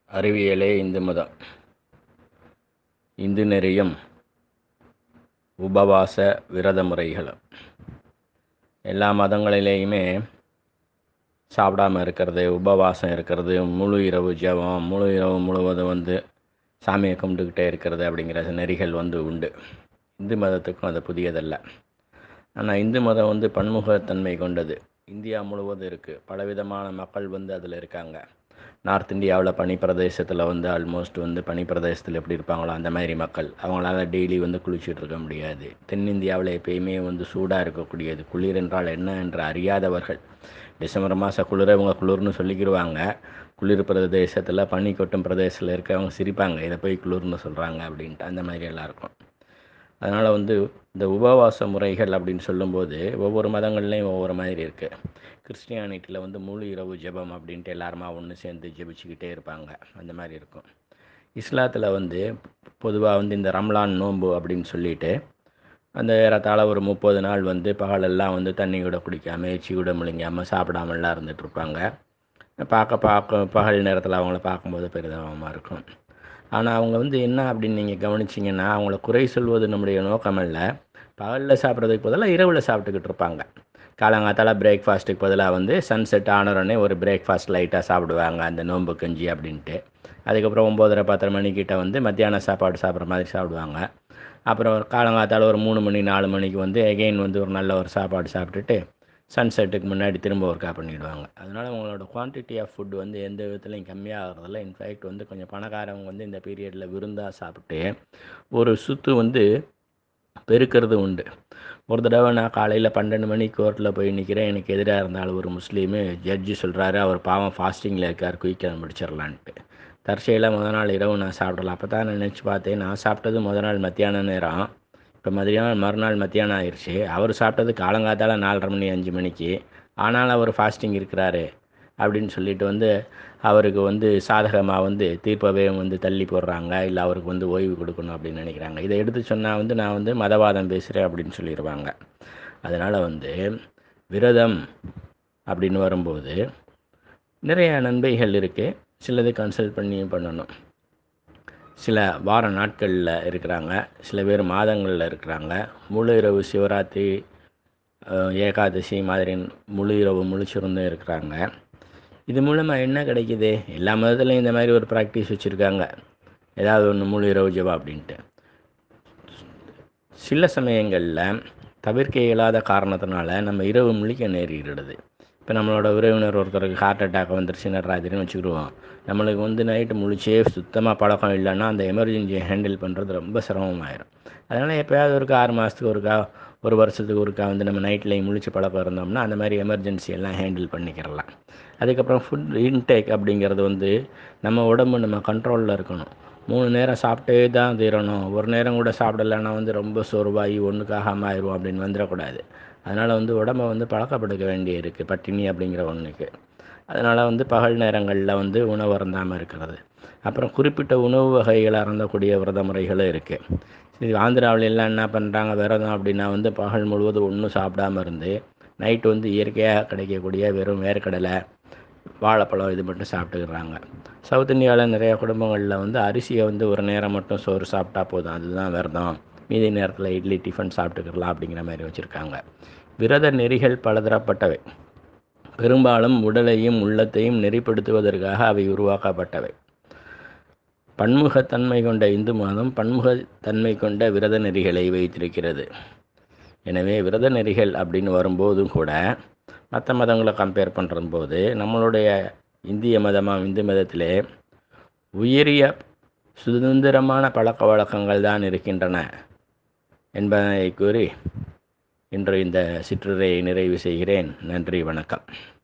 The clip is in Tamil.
அறிவியலே இந்து மதம் இந்து நெறியும் உபவாச விரத முறைகளும் எல்லா மதங்களிலேயுமே சாப்பிடாம இருக்கிறது உபவாசம் இருக்கிறது முழு இரவு ஜெபம் முழு இரவு முழுவதும் வந்து சாமியை கும்பிட்டுக்கிட்டே இருக்கிறது அப்படிங்கிற நெறிகள் வந்து உண்டு இந்து மதத்துக்கும் அது புதியதல்ல ஆனால் இந்து மதம் வந்து பன்முகத்தன்மை கொண்டது இந்தியா முழுவதும் இருக்குது பலவிதமான மக்கள் வந்து அதில் இருக்காங்க நார்த் இந்தியாவில் பனி பிரதேசத்தில் வந்து ஆல்மோஸ்ட் வந்து பனி பிரதேசத்தில் எப்படி இருப்பாங்களோ அந்த மாதிரி மக்கள் அவங்களால டெய்லி வந்து குளிச்சுட்டு இருக்க முடியாது தென்னிந்தியாவில் எப்பயுமே வந்து சூடாக இருக்கக்கூடியது குளிர் என்றால் என்ன என்று அறியாதவர்கள் டிசம்பர் மாதம் குளிர இவங்க குளிர்னு சொல்லிக்கிடுவாங்க குளிர் பிரதேசத்தில் பனி கொட்டும் பிரதேசத்தில் இருக்கவங்க சிரிப்பாங்க இதை போய் குளிர்னு சொல்கிறாங்க அப்படின்ட்டு அந்த மாதிரி எல்லாம் இருக்கும் அதனால் வந்து இந்த உபவாச முறைகள் அப்படின்னு சொல்லும்போது ஒவ்வொரு மதங்கள்லேயும் ஒவ்வொரு மாதிரி இருக்குது கிறிஸ்டியானிட்டியில் வந்து முழு இரவு ஜெபம் அப்படின்ட்டு எல்லாருமா ஒன்று சேர்ந்து ஜெபிச்சுக்கிட்டே இருப்பாங்க அந்த மாதிரி இருக்கும் இஸ்லாத்தில் வந்து பொதுவாக வந்து இந்த ரம்லான் நோன்பு அப்படின்னு சொல்லிட்டு அந்த ஏறத்தாழ ஒரு முப்பது நாள் வந்து பகலெல்லாம் வந்து தண்ணி கூட குடிக்காமல் எச்சி கூட முழுங்காமல் சாப்பிடாமலாம் இருந்துகிட்ருப்பாங்க பார்க்க பார்க்க பகல் நேரத்தில் அவங்கள பார்க்கும்போது பெரிதமாக இருக்கும் ஆனால் அவங்க வந்து என்ன அப்படின்னு நீங்கள் கவனிச்சிங்கன்னா அவங்கள குறை சொல்வது நம்முடைய நோக்கமல்ல பகலில் சாப்பிட்றதுக்கு பதிலாக இரவில் சாப்பிட்டுக்கிட்டு இருப்பாங்க காலங்காத்தால் பிரேக்ஃபாஸ்ட்டுக்கு பதிலாக வந்து சன்செட் ஆனவுடனே ஒரு பிரேக்ஃபாஸ்ட் லைட்டாக சாப்பிடுவாங்க அந்த நோன்பு கஞ்சி அப்படின்ட்டு அதுக்கப்புறம் ஒம்போதரை பத்தரை மணிக்கிட்ட வந்து மத்தியான சாப்பாடு சாப்பிட்ற மாதிரி சாப்பிடுவாங்க அப்புறம் காலங்காத்தால் ஒரு மூணு மணி நாலு மணிக்கு வந்து எகெயின் வந்து ஒரு நல்ல ஒரு சாப்பாடு சாப்பிட்டுட்டு சன்செட்டுக்கு முன்னாடி திரும்ப ஒர்க்கா பண்ணிவிடுவாங்க அதனால் உங்களோட குவான்டிட்டி ஆஃப் ஃபுட் வந்து எந்த விதத்துலையும் கம்மியாகிறதில்ல இன்ஃபேக்ட் வந்து கொஞ்சம் பணக்காரவங்க வந்து இந்த பீரியடில் விருந்தாக சாப்பிட்டு ஒரு சுற்று வந்து பெருக்கிறது உண்டு ஒரு தடவை நான் காலையில் பன்னெண்டு மணிக்கு கோர்ட்டில் போய் நிற்கிறேன் எனக்கு எதிராக இருந்தாலும் ஒரு முஸ்லீமு ஜட்ஜி சொல்கிறாரு அவர் பாவம் ஃபாஸ்டிங்கில் இருக்கார் குயிக்காக முடிச்சிடலான்ட்டு தற்செயலாக முத நாள் இரவு நான் சாப்பிடல அப்போ தான் நினச்சி பார்த்தேன் நான் சாப்பிட்டது முத நாள் மத்தியான நேரம் இப்போ மதியானம் மறுநாள் மத்தியானம் ஆயிடுச்சு அவர் சாப்பிட்டது காலங்காத்தால் நாலரை மணி அஞ்சு மணிக்கு ஆனாலும் அவர் ஃபாஸ்டிங் இருக்கிறாரு அப்படின்னு சொல்லிட்டு வந்து அவருக்கு வந்து சாதகமாக வந்து தீர்ப்பவே வந்து தள்ளி போடுறாங்க இல்லை அவருக்கு வந்து ஓய்வு கொடுக்கணும் அப்படின்னு நினைக்கிறாங்க இதை எடுத்து சொன்னால் வந்து நான் வந்து மதவாதம் பேசுகிறேன் அப்படின்னு சொல்லிடுவாங்க அதனால் வந்து விரதம் அப்படின்னு வரும்போது நிறைய நன்மைகள் இருக்குது சிலது கன்சல்ட் பண்ணியும் பண்ணணும் சில வார நாட்களில் இருக்கிறாங்க சில பேர் மாதங்களில் இருக்கிறாங்க முழு இரவு சிவராத்திரி ஏகாதசி மாதிரி முழு இரவு முழிச்சிருந்தும் இருக்கிறாங்க இது மூலமாக என்ன கிடைக்கிது எல்லா மதத்துலையும் இந்த மாதிரி ஒரு ப்ராக்டிஸ் வச்சுருக்காங்க ஏதாவது ஒன்று முழு இரவு ஜபம் அப்படின்ட்டு சில சமயங்களில் தவிர்க்க இயலாத காரணத்தினால நம்ம இரவு முழிக்க நேரிடுறது இப்போ நம்மளோட உறவினர் ஒருத்தருக்கு ஹார்ட் அட்டாக் வந்துருச்சு நடராத்திரின்னு வச்சுக்கிடுவோம் நம்மளுக்கு வந்து நைட்டு முழிச்சே சுத்தமாக பழக்கம் இல்லைன்னா அந்த எமர்ஜென்சியை ஹேண்டில் பண்ணுறது ரொம்ப சிரமமாயிடும் அதனால் எப்போயாவது ஒருக்கா ஆறு மாதத்துக்கு ஒருக்கா ஒரு வருஷத்துக்கு ஒருக்கா வந்து நம்ம நைட்லேயும் முழிச்சு பழக்கம் இருந்தோம்னா அந்த மாதிரி எமர்ஜென்சி எல்லாம் ஹேண்டில் பண்ணிக்கிறலாம் அதுக்கப்புறம் ஃபுட் இன்டேக் அப்படிங்கிறது வந்து நம்ம உடம்பு நம்ம கண்ட்ரோலில் இருக்கணும் மூணு நேரம் சாப்பிட்டே தான் தீரணும் ஒரு நேரம் கூட சாப்பிடலைன்னா வந்து ரொம்ப சோர்வாகி ஒன்றுக்காகாமல் ஆயிரும் அப்படின்னு வந்துடக்கூடாது அதனால் வந்து உடம்பை வந்து பழக்கப்படுத்த வேண்டி இருக்குது பட்டினி அப்படிங்கிற ஒன்றுக்கு அதனால் வந்து பகல் நேரங்களில் வந்து உணவு அருந்தாமல் இருக்கிறது அப்புறம் குறிப்பிட்ட உணவு வகைகளை அருந்தக்கூடிய விரத முறைகளும் இருக்குது இது ஆந்திராவில் எல்லாம் என்ன பண்ணுறாங்க விரதம் அப்படின்னா வந்து பகல் முழுவதும் ஒன்றும் சாப்பிடாமல் இருந்து நைட்டு வந்து இயற்கையாக கிடைக்கக்கூடிய வெறும் வேர்க்கடலை வாழைப்பழம் இது மட்டும் சாப்பிட்டுக்கிறாங்க சவுத் இந்தியாவில் நிறைய குடும்பங்களில் வந்து அரிசியை வந்து ஒரு நேரம் மட்டும் சோறு சாப்பிட்டா போதும் அதுதான் விரதம் மீதி நேரத்தில் இட்லி டிஃபன் சாப்பிட்டுக்கலாம் அப்படிங்கிற மாதிரி வச்சுருக்காங்க விரத நெறிகள் பலதரப்பட்டவை பெரும்பாலும் உடலையும் உள்ளத்தையும் நெறிப்படுத்துவதற்காக அவை உருவாக்கப்பட்டவை பன்முகத்தன்மை கொண்ட இந்து மதம் பன்முகத்தன்மை கொண்ட விரத நெறிகளை வைத்திருக்கிறது எனவே விரத நெறிகள் அப்படின்னு வரும்போதும் கூட மற்ற மதங்களை கம்பேர் பண்ணுறம்போது நம்மளுடைய இந்திய மதமாக இந்து மதத்திலே உயரிய சுதந்திரமான பழக்க வழக்கங்கள் தான் இருக்கின்றன என்பதை கூறி இன்று இந்த சிற்றுரையை நிறைவு செய்கிறேன் நன்றி வணக்கம்